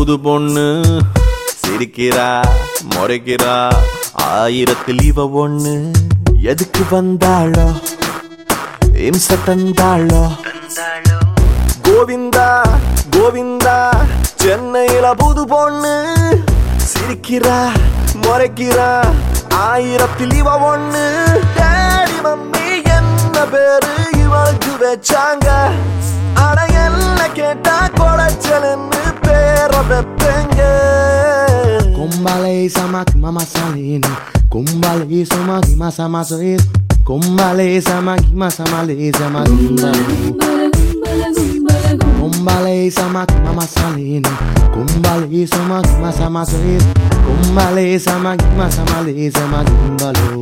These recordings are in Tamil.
புது பொண்ணு சிரிக்கிறா முறைக்கிறா ஆயிரத்தில் இவ ஒண்ணு எதுக்கு வந்தாளோ இம்ச தந்தாளோ கோவிந்தா கோவிந்தா சென்னையில புது பொண்ணு சிரிக்கிறா முறைக்கிறா ஆயிரத்தில் இவ ஒண்ணு டேடி மம்மி என்ன பேரு இவளுக்கு வச்சாங்க அட என்ன கேட்டா கொடைச்சலன்னு பேர வைப்பேங்க Kumbale samaki mama salini Kumbale samaki masa maso is Kumbale samaki masa male samaki Kumbale samaki mama salini Kumbale samaki masa maso is Kumbale samaki masa male samaki kumbalo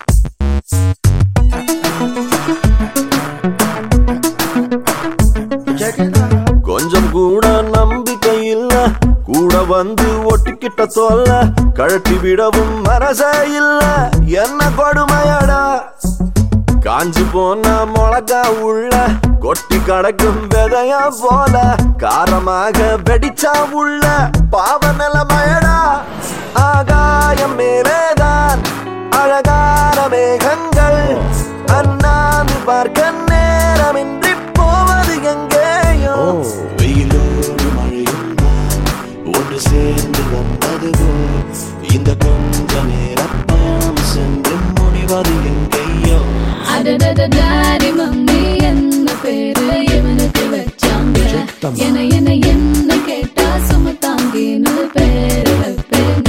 கொஞ்சம் கூட நம்பிக்கை இல்ல கூட வந்து ஒட்டிக்கிட்ட தொல்ல கழட்டி விடவும் மனசே இல்ல என்ன கொடுமையடா காஞ்சு போன மிளகா உள்ள கொட்டி கடக்கும் விதையா போல காரமாக வெடிச்சா உள்ள பாவ நிலமயடா ஆகாயம் மேலேதான் அழகான மேகங்கள் அண்ணாந்து பார்க்க நேரமின்றி போவது எங்கேயோ வெயிலோடு மழையும் ஒன்று சேர்ந்து வந்தது போல் இந்த கொஞ்ச நேரம் பயணம் சென்று முடிவது எங்கேயோ அடடடடாடி மம்மி என்ன பேரு இவனுக்கு வச்சாங்க என என என்ன கேட்டா சுமத்தாங்கின்னு பேரு வைப்பேங்க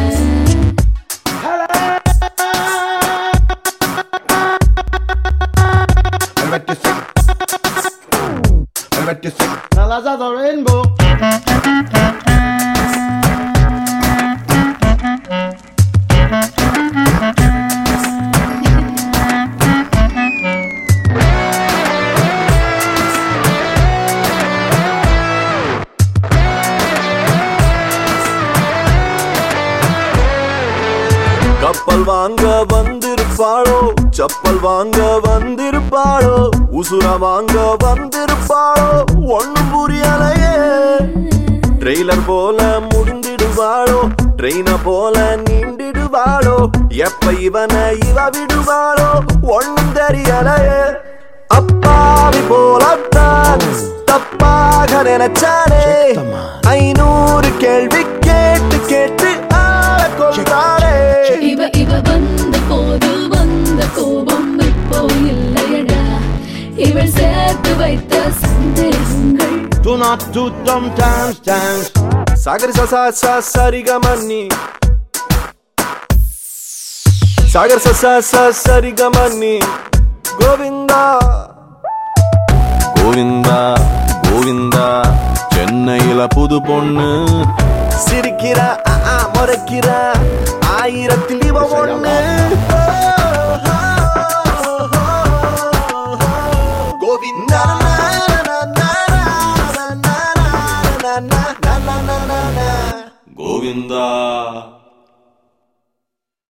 Colors of the rainbow கப்பல் வாங்க வந்திருப்பாளோ செப்பல் வாங்க வந்திருப்பாளோ உசுர வாங்க வந்திருப்பாளோ ஒண்ணும் புரியலையே ட்ரெய்லர் போல முடிந்திடுவாளோ ட்ரெயின போல நீண்டிடுவாளோ எப்ப இவனை இவ விடுவாளோ ஒண்ணும் தெரியலையே அப்பாவி போலத்தான் தப்பாக நினைச்சானே ஐநூறு கேள்வி கேட்டு கேட்டு ஆள கொள்றாரே இவ இவ வந்த போது வந்த கோபம் இப்போ இல்லையடா இவள் சேர்த்து வைத்த சந்தேகங்கள் Do not do dumb dance dance సాగరి స స స సరిగా మన్ని సాగర్ స స స సరిగా మన్ని గోవిందా கோவிந்தா கோவிந்தா சென்னையில புது பொண்ணு சிரிக்கிறா ஆ, ஆ, முறைக்கிறா ஆயிரத்தில் இவ ஒண்ணு கோவிந்தா கோவிந்தா